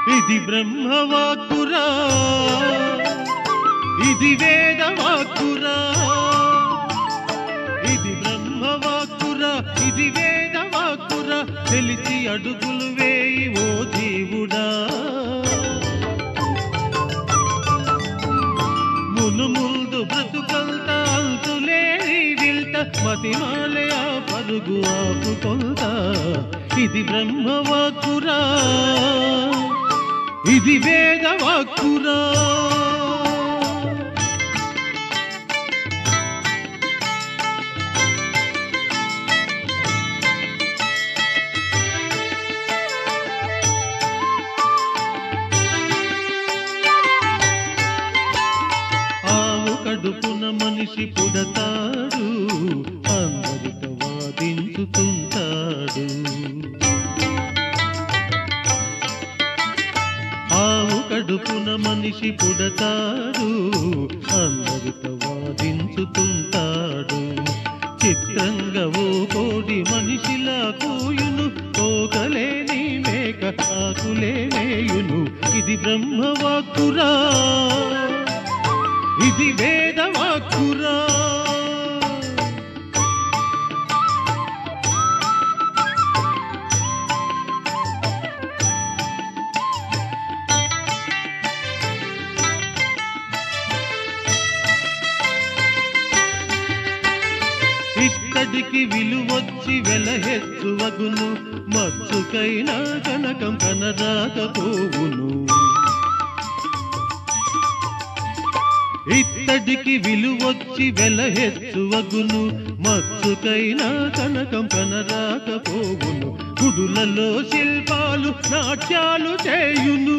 ఇది బ్రహ్మవాక్కురా ఇది వేదవాక్కురా ఇది బ్రహ్మవాక్కురా ఇది వేదవాక్కురా తెలిసి అడుగులు వేయి ఓ జీవుడా మును ముందు బ్రతుకంత అంతులేని విల్త మతిమాలే ఆ పరుగు ఆపుకొంత ఇది బ్రహ్మవాక్కురా ఇది వేదవాక్కురా ఆవు కడుపున మనిషి పుడతాడు అందరితో వాదించుతుంటాడు ఆవు కడుపున మనిషి పుడతాడు అందరితో వాదించుతుంటాడు చిత్రంగా ఓ కోడి మనిషిలా కోయును కోకలేని మేక ఆకులే మేయును ఇది బ్రహ్మవాక్కురా ఇది వేదవాక్కురా ఇత్తడికి విలువొచ్చి వెలహెచ్చువగును మచ్చుకైనా కనకం కనరాకపోవును ఇత్తడికి విలువొచ్చి వెలహెచ్చువగును మచ్చుకైనా కనకం కనరాకపోవును గుడులలో శిల్పాలు నాట్యాలు చేయును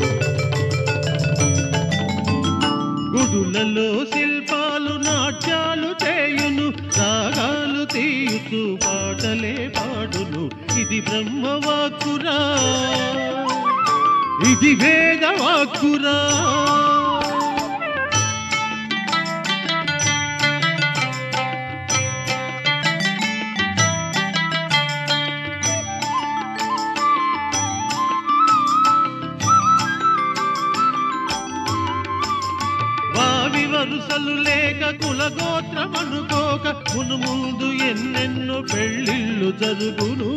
గుడులలో శిల్పాలు నాట్యాలు చేయును రాగాలు తీయుతూ పాటలే పాడును ఇది బ్రహ్మవాక్కురా ఇది వేదవాక్కురా వావి వరుసలు లేక కులగోత్రమనుకోక మును ముందు ఎన్నెన్నో పెళ్ళిళ్ళు జరుగును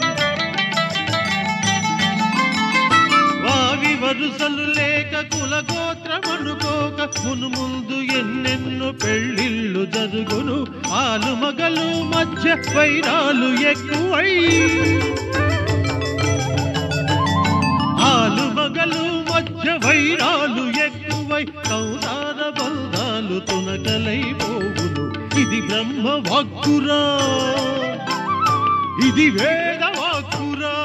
వావి వరుసలు లేక కులగోత్రమనుకోక మును ముందు ఎన్నెన్నో పెళ్ళిళ్ళు జరుగును ఆలు మగలు మధ్య వైరాలు ఎక్కువై ఆలు మగలు మధ్య వైరాలు ఎక్కువై సంసార బంధాలు తునకలైపోవును ఇది బ్రహ్మ వాక్కురా ఇది వేద వాక్కురా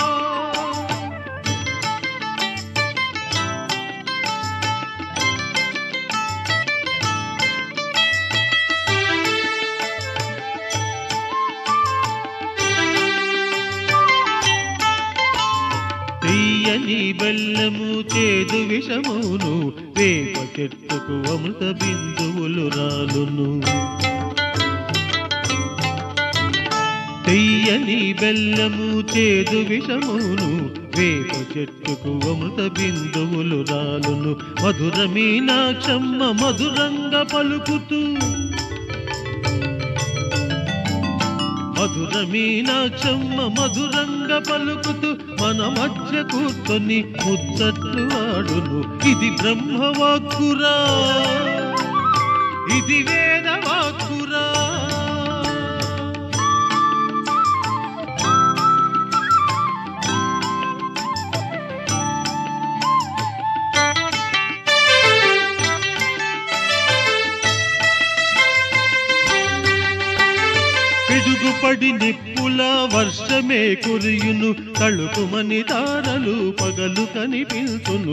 తీయని బెల్లము చేదు విషమును వేప చెట్టుకు అమృత బిందువులు రాలును తీయని బెల్లము చేదు విషమును వేప చెట్టుకు అమృత బిందువులు రాలును మధుర మీనాక్షమ్మ మధురంగా పలుకుతూ మధుర మీనాక్షమ్మ మధురంగా పలుకుతూ మన మధ్య కూర్చొని ముచ్చట్లు ఆడును ఇది బ్రహ్మవాక్కురా ఇది వేదవాక్కురా పిడుగుపడి నిప్పుల వర్షమే కురియును తళుకుమని తారలు పగలు కనిపించును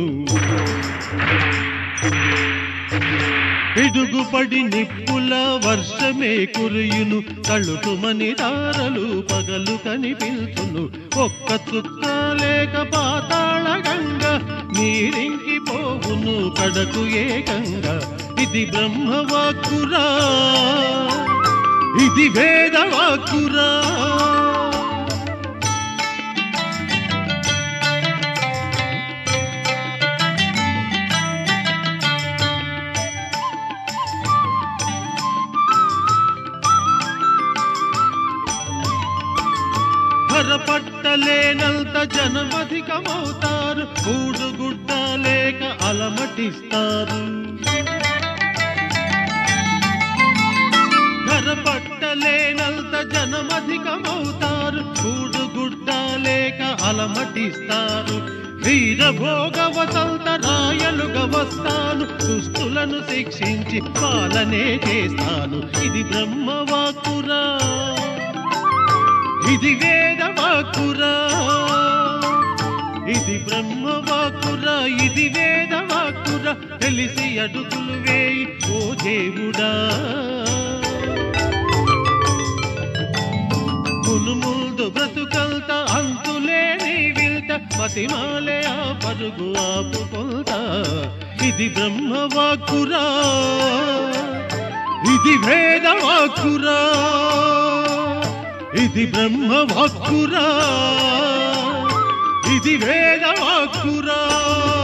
పిడుగుపడి నిప్పుల వర్షమే కురియును తళుకుమని తారలు పగలు కనిపించును ఒక్క చుక్క లేక పాతాళ గంగ నీరింకి పోవును కడకు ఏకంగా ఇది బ్రహ్మవాక్కురా ఇది వేదవాక్కురా జనమధికమవుతారు కూడు గుడ్డ లేక అలమటిస్తారు ధర పట్టలేనంత జనమధికమవుతారు కూడు గుడ్డ లేక అలమటిస్తారు వీరభోగ వసంత రాయలుగా వస్తాను దుస్తులను శిక్షించి పాలనే చేస్తాను ఇది బ్రహ్మవాకురా ఇది వేదవాకురా ఇది బ్రహ్మవాకురా ఇది వేదవాకురా తెలిసి అడుగులు వేయి ఓ దేవుడా మును ముందు బ్రతుకంత అంతులేని విల్త మతిమాలే ఆ పరుగు ఆపుకొంత ఇది బ్రహ్మవాకురా ఇది వేదవాకురా ఇది బ్రహ్మవాక్కురా ఇది వేదవాక్కురా